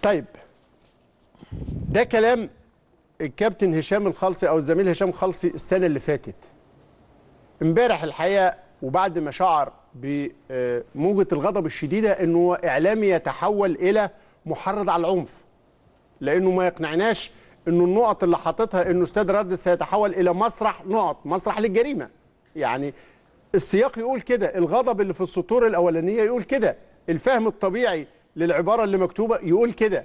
طيب ده كلام الكابتن هشام الخلصي او الزميل هشام الخلصي السنه اللي فاتت امبارح الحقيقه وبعد ما شعر بموجه الغضب الشديده انه اعلامي يتحول الى محرض على العنف لانه ما يقنعناش انه النقط اللي حاططها انه استاد رادس سيتحول الى مسرح نقط مسرح للجريمه يعني السياق يقول كده الغضب اللي في السطور الاولانيه يقول كده الفهم الطبيعي للعباره اللي مكتوبه يقول كده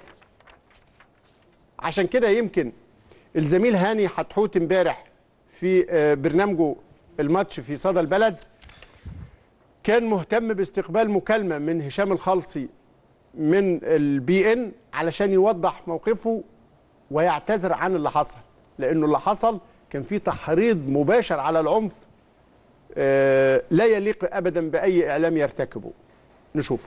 عشان كده يمكن الزميل هاني حتحوت امبارح في آه، برنامجه الماتش في صدى البلد كان مهتم باستقبال مكالمه من هشام الخلصي من البي ان علشان يوضح موقفه ويعتذر عن اللي حصل لانه اللي حصل كان فيه تحريض مباشر على العنف آه، لا يليق ابدا باي اعلام يرتكبه نشوف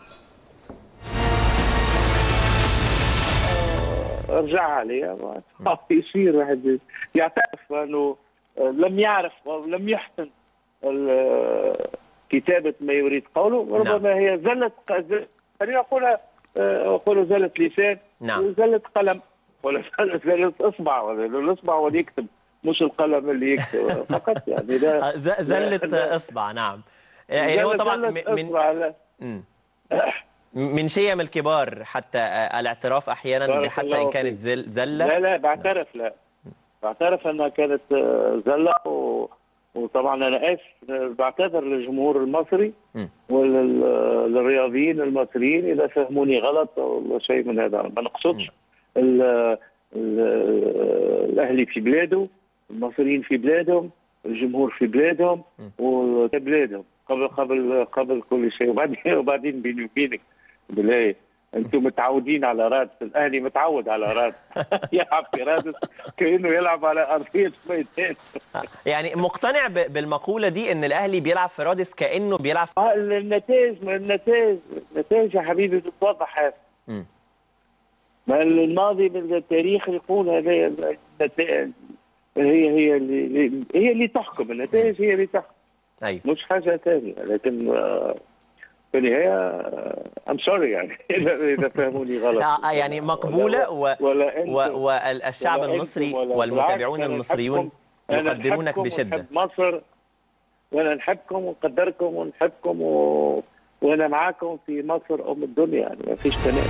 رجع عليها يصير واحد يعترف انه لم يعرف او لم يحسن ال- كتابه ما يريد قوله ربما هي زله ق- خلينا اقولها اقول زله لسان نعم. وزله قلم ولا زله زلة اصبع ولا الاصبع هو اللي يكتب مش القلم اللي يكتب فقط يعني ده آه، ز- زلة اصبع نعم يعني هو زلة- طبعا زلة م- من إصبع، لا. مم. من شيم الكبار حتى آه، الاعتراف احيانا بارك حتى الله ان كانت فيك. زل زله لا لا بعترف لا بعترف انها كانت آه، زله و... وطبعا انا اسف آه، بعتذر للجمهور المصري م. وللرياضيين المصريين اذا فهموني غلط او شيء من هذا ما نقصدش ال... ال... الاهلي في بلاده المصريين في بلادهم الجمهور في بلادهم وبلادهم قبل قبل قبل كل شيء وبعدين وبعدين بيني وبينك بالله انتم متعودين على رادس الاهلي متعود على رادس يلعب في رادس كانه يلعب على ارضيه ميدان يعني مقتنع ب- بالمقوله دي ان الاهلي بيلعب في رادس كانه بيلعب في... آه، النتائج ما النتائج النتائج يا حبيبي بتوضح هذا مم. ما الماضي بالتاريخ يقول هذه النتائج هي هي اللي هي اللي تحكم النتائج هي اللي تحكم ايوه مش حاجه ثانيه لكن آه، في النهايه ام سوري يعني اذا إذا فهموني غلط آه، يعني مقبوله و... ولا أنتم و... والشعب ولا أنتم المصري ولا والمتابعون بالعكس، أنا المصريون نحبكم. أنا يقدرونك نحبكم بشده ونحب مصر وانا نحبكم ونقدركم ونحبكم و... وانا معاكم في مصر ام الدنيا يعني ما فيش كلام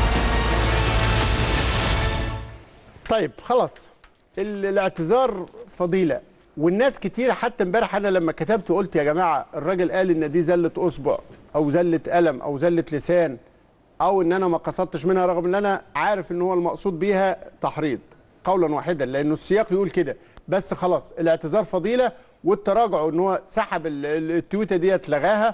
طيب خلاص ال- الاعتذار فضيله والناس كتير حتى امبارح انا لما كتبت قلت يا جماعه الراجل قال ان دي زله اصبع او زله قلم او زله لسان او ان انا ما قصدتش منها رغم ان انا عارف ان هو المقصود بيها تحريض قولا واحدا لانه السياق يقول كده بس خلاص الاعتذار فضيله والتراجع ان هو سحب ال- ال- التويته ديت لغاها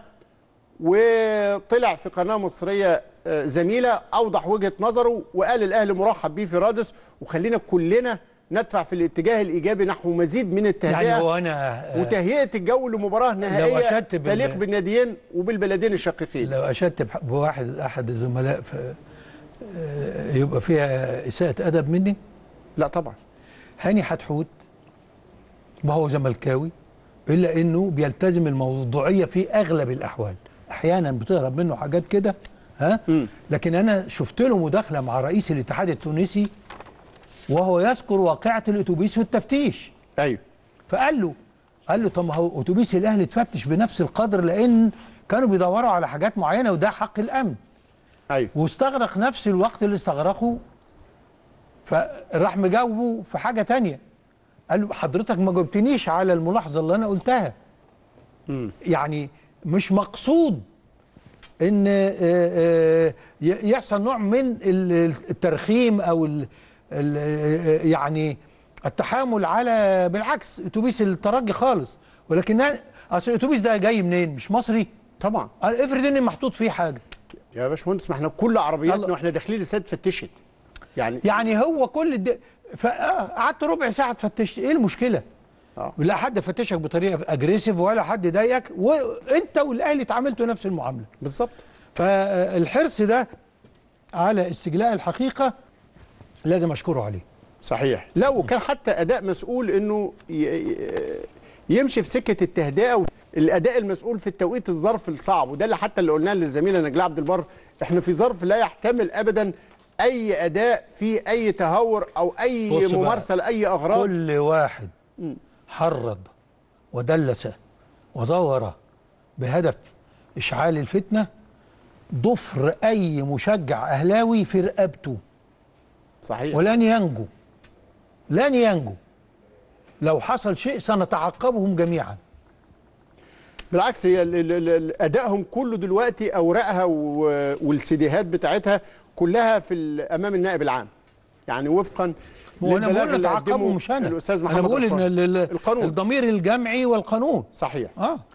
وطلع في قناه مصريه آه، زميله اوضح وجهه نظره وقال الاهلي مرحب بيه في رادس وخلينا كلنا ندفع في الاتجاه الايجابي نحو مزيد من التهدئه يعني هو انا آه، وتهيئه الجو لمباراه نهائيه أشدت بال- تليق بالناديين وبالبلدين الشقيقين لو اشدت بح- بواحد احد الزملاء في آه، يبقى فيها اساءة ادب مني لا طبعا هاني حتحوت ما هو زملكاوي الا انه بيلتزم الموضوعيه في اغلب الاحوال احيانا بتهرب منه حاجات كده ها لكن انا شفت له مداخله مع رئيس الاتحاد التونسي وهو يذكر واقعه الاتوبيس والتفتيش ايوه فقال له قال له طب ما هو اتوبيس الاهلي اتفتش بنفس القدر لان كانوا بيدوروا على حاجات معينه وده حق الامن ايوه واستغرق نفس الوقت اللي استغرقه فراح مجاوبه في حاجه تانية قال له حضرتك ما جاوبتنيش على الملاحظه اللي انا قلتها يعني مش مقصود ان آه، آه، ي- يحصل نوع من ال- الترخيم او ال ال يعني التحامل على بالعكس اتوبيس الترجي خالص ولكن أنا- اصل الاتوبيس ده جاي منين مش مصري طبعا قال افرض ان محطوط فيه حاجه يا باشمهندس ما احنا كل عربياتنا يلا. واحنا داخلين الاستاد فتشت يعني يعني هو كل الد... فقعدت ربع ساعه تفتش ايه المشكله؟ آه. لا حد فتشك بطريقه اجريسيف ولا حد ضايقك وانت والاهلي اتعاملتوا نفس المعامله بالظبط فالحرص ده على استجلاء الحقيقه لازم اشكره عليه صحيح لا وكان حتى اداء مسؤول انه ي- ي- يمشي في سكه التهدئه الاداء المسؤول في التوقيت الظرف الصعب وده اللي حتى اللي قلناه للزميله نجلاء عبد البر احنا في ظرف لا يحتمل ابدا اي اداء فيه اي تهور او اي بص بقى. ممارسه لاي اغراض كل واحد حرض ودلس وزور بهدف اشعال الفتنه ضفر اي مشجع اهلاوي في رقبته صحيح ولن ينجو لن ينجو لو حصل شيء سنتعقبهم جميعا بالعكس هي ال- ال- ال- ادائهم كله دلوقتي اوراقها و- والسيديهات بتاعتها كلها في ال- امام النائب العام يعني وفقا هو انا للبلاغ بقول اللي نتعاقبهم قدمه مش انا الاستاذ انا محمد بقول ان رشوان. ال- ال- القانون الضمير الجمعي والقانون صحيح اه